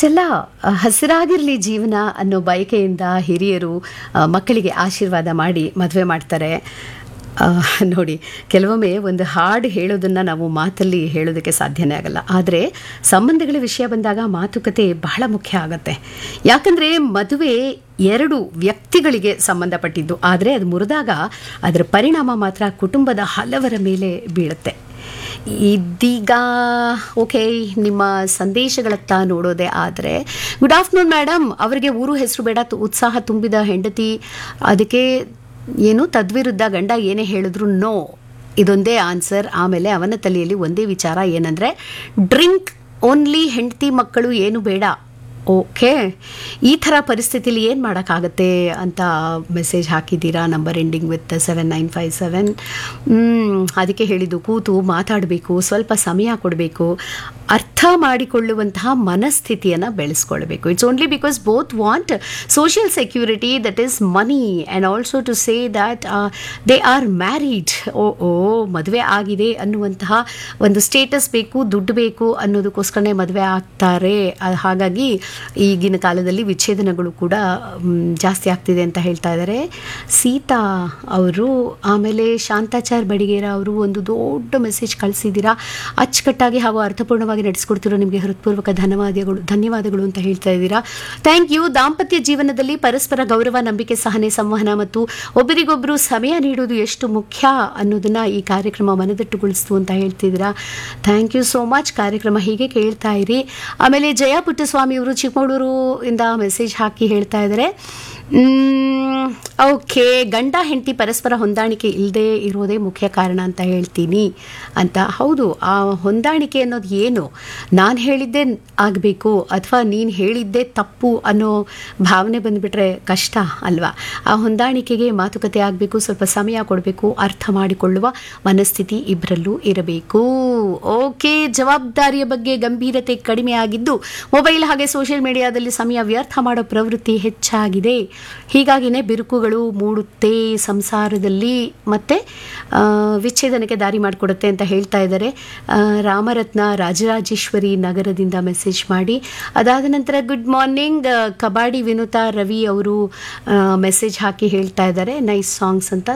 ಇಷ್ಟೆಲ್ಲ ಆ, ಹಸಿರಾಗಿರಲಿ ಜೀವನ ಅನ್ನೋ ಬಯಕೆಯಿಂದ ಹಿರಿಯರು ಆ, ಮಕ್ಕಳಿಗೆ ಆಶೀರ್ವಾದ ಮಾಡಿ ಮದುವೆ ಮಾಡ್ತಾರೆ ಆ, ನೋಡಿ ಕೆಲವೊಮ್ಮೆ ಒಂದು ಹಾಡು ಹೇಳೋದನ್ನು ನಾವು ಮಾತಲ್ಲಿ ಹೇಳೋದಕ್ಕೆ ಸಾಧ್ಯನೇ ಆಗಲ್ಲ ಆದರೆ ಸಂಬಂಧಗಳ ವಿಷಯ ಬಂದಾಗ ಮಾತುಕತೆ ಬಹಳ ಮುಖ್ಯ ಆಗತ್ತೆ ಯಾಕಂದರೆ ಮದುವೆ ಎರಡು ವ್ಯಕ್ತಿಗಳಿಗೆ ಸಂಬಂಧಪಟ್ಟಿದ್ದು ಆದರೆ ಅದು ಮುರಿದಾಗ ಅದರ ಪರಿಣಾಮ ಮಾತ್ರ ಕುಟುಂಬದ ಹಲವರ ಮೇಲೆ ಬೀಳುತ್ತೆ ಇದೀಗ ಓಕೆ ನಿಮ್ಮ ಸಂದೇಶಗಳತ್ತ ನೋಡೋದೇ ಆದರೆ ಗುಡ್ ಆಫ್ಟರ್ನೂನ್ ಮೇಡಮ್ ಅವರಿಗೆ ಊರು ಹೆಸರು ಬೇಡ ತು- ಉತ್ಸಾಹ ತುಂಬಿದ ಹೆಂಡತಿ ಅದಕ್ಕೆ ಏನು ತದ್ವಿರುದ್ಧ ಗಂಡ ಏನೇ ಹೇಳಿದ್ರು ನೋ ಇದೊಂದೇ ಆನ್ಸರ್ ಆಮೇಲೆ ಅವನ ತಲೆಯಲ್ಲಿ ಒಂದೇ ವಿಚಾರ ಏನಂದರೆ ಡ್ರಿಂಕ್ ಓನ್ಲಿ ಹೆಂಡತಿ ಮಕ್ಕಳು ಏನು ಬೇಡ ಓಕೆ ಈ ಥರ ಪರಿಸ್ಥಿತಿಲಿ ಏನು ಮಾಡೋಕ್ಕಾಗತ್ತೆ ಅಂತ ಮೆಸೇಜ್ ಹಾಕಿದ್ದೀರಾ number ending with seven nine five seven ಅದಕ್ಕೆ ಹೇಳಿದ್ದು ಕೂತು ಮಾತಾಡಬೇಕು ಸ್ವಲ್ಪ ಸಮಯ ಕೊಡಬೇಕು ಅರ್ಥ ಮಾಡಿಕೊಳ್ಳುವಂತಹ ಮನಸ್ಥಿತಿಯನ್ನು ಬೆಳೆಸ್ಕೊಳ್ಬೇಕು it's only because both want social security that is money and also to say that they are married ಓ ಓ ಮದುವೆ ಆಗಿದೆ ಅನ್ನುವಂತಹ ಒಂದು ಸ್ಟೇಟಸ್ ಬೇಕು ದುಡ್ಡು ಬೇಕು ಅನ್ನೋದಕ್ಕೋಸ್ಕರನೇ ಮದುವೆ ಆಗ್ತಾರೆ ಅ- ಹಾಗಾಗಿ ಈಗಿನ ಕಾಲದಲ್ಲಿ ವಿಚ್ಛೇದನಗಳು ಕೂಡ ಮ್, ಜಾಸ್ತಿ ಆಗ್ತಿದೆ ಅಂತ ಹೇಳ್ತಾ ಇದ್ದಾರೆ ಸೀತಾ ಅವರು ಆಮೇಲೆ ಶಾಂತಾಚಾರ್ ಬಡಿಗೇರ ಅವರು ಒಂದು ದೊಡ್ಡ ಮೆಸೇಜ್ ಕಳಿಸಿದ್ದೀರಾ ಅಚ್ಚುಕಟ್ಟಾಗಿ ಹಾಗೂ ಅರ್ಥಪೂರ್ಣವಾಗಿ ನಡೆಸ್ಕೊಡ್ತಿರೋ ನಿಮಗೆ ಹೃತ್ಪೂರ್ವಕ ಧನ್ಯವಾದಗಳು ಧನ್ಯವಾದಗಳು ಅಂತ ಹೇಳ್ತಾ ಇದ್ದೀರಾ ಥ್ಯಾಂಕ್ ಯು ದಾಂಪತ್ಯ ಜೀವನದಲ್ಲಿ ಪರಸ್ಪರ ಗೌರವ ನಂಬಿಕೆ ಸಹನೆ ಸಂವಹನ ಮತ್ತು ಒಬ್ಬರಿಗೊಬ್ಬರು ಸಮಯ ನೀಡೋದು ಎಷ್ಟು ಮುಖ್ಯ ಅನ್ನೋದನ್ನ ಈ ಕಾರ್ಯಕ್ರಮ ಮನದಟ್ಟುಗೊಳಿಸ್ತು ಅಂತ ಹೇಳ್ತಿದ್ದೀರಾ ಥ್ಯಾಂಕ್ ಯು ಸೋ ಮಚ್ ಕಾರ್ಯಕ್ರಮ ಹೀಗೆ ಕೇಳ್ತಾ ಇರಿ ಆಮೇಲೆ ಜಯ ಪುಟ್ಟಸ್ವಾಮಿ ಅವರು ಚಿಕ್ಕಮಗಳೂರು ಇಂದ ಮೆಸೇಜ್ ಹಾಕಿ ಹೇಳ್ತಾ ಇದ್ದಾರೆ ಓಕೆ ಗಂಡ ಹೆಂಡತಿ ಪರಸ್ಪರ ಹೊಂದಾಣಿಕೆ ಇಲ್ಲದೆ ಇರೋದೇ ಮುಖ್ಯ ಕಾರಣ ಅಂತ ಹೇಳ್ತೀನಿ ಅಂತ ಹೌದು ಆ ಹೊಂದಾಣಿಕೆ ಅನ್ನೋದು ಏನು ನಾನು ಹೇಳಿದ್ದೇ ಆಗಬೇಕು ಅಥವಾ ನೀನು ಹೇಳಿದ್ದೇ ತಪ್ಪು ಅನ್ನೋ ಭಾವನೆ ಬಂದುಬಿಟ್ರೆ ಕಷ್ಟ ಅಲ್ವಾ ಆ ಹೊಂದಾಣಿಕೆಗೆ ಮಾತುಕತೆ ಆಗಬೇಕು ಸ್ವಲ್ಪ ಸಮಯ ಕೊಡಬೇಕು ಅರ್ಥ ಮಾಡಿಕೊಳ್ಳುವ ಮನಸ್ಥಿತಿ ಇಬ್ಬರಲ್ಲೂ ಇರಬೇಕು ಓಕೆ ಜವಾಬ್ದಾರಿಯ ಬಗ್ಗೆ ಗಂಭೀರತೆ ಕಡಿಮೆ ಆಗಿದ್ದು ಮೊಬೈಲ್ ಹಾಗೆ ಸೋಷಿಯಲ್ ಮೀಡಿಯಾದಲ್ಲಿ ಸಮಯ ವ್ಯರ್ಥ ಮಾಡೋ ಪ್ರವೃತ್ತಿ ಹೆಚ್ಚಾಗಿದೆ ಹೀಗಾಗಿನೇ ಬಿರುಕುಗಳು ಮೂಡುತ್ತೆ ಸಂಸಾರದಲ್ಲಿ ಮತ್ತೆ ಆ, ವಿಚ್ಛೇದನಕ್ಕೆ ದಾರಿ ಮಾಡಿಕೊಡುತ್ತೆ ಅಂತ ಹೇಳ್ತಾ ಇದ್ದಾರೆ ಆ, ರಾಮರತ್ನ ರಾಜರಾಜೇಶ್ವರಿ ನಗರದಿಂದ ಮೆಸೇಜ್ ಮಾಡಿ ಅದಾದ ನಂತರ ಗುಡ್ ಮಾರ್ನಿಂಗ್ ಕಬಾಡಿ ವಿನುತಾ ರವಿ ಅವರು ಮೆಸೇಜ್ ಹಾಕಿ ಹೇಳ್ತಾ ಇದ್ದಾರೆ ನೈಸ್ ಸಾಂಗ್ಸ್ ಅಂತ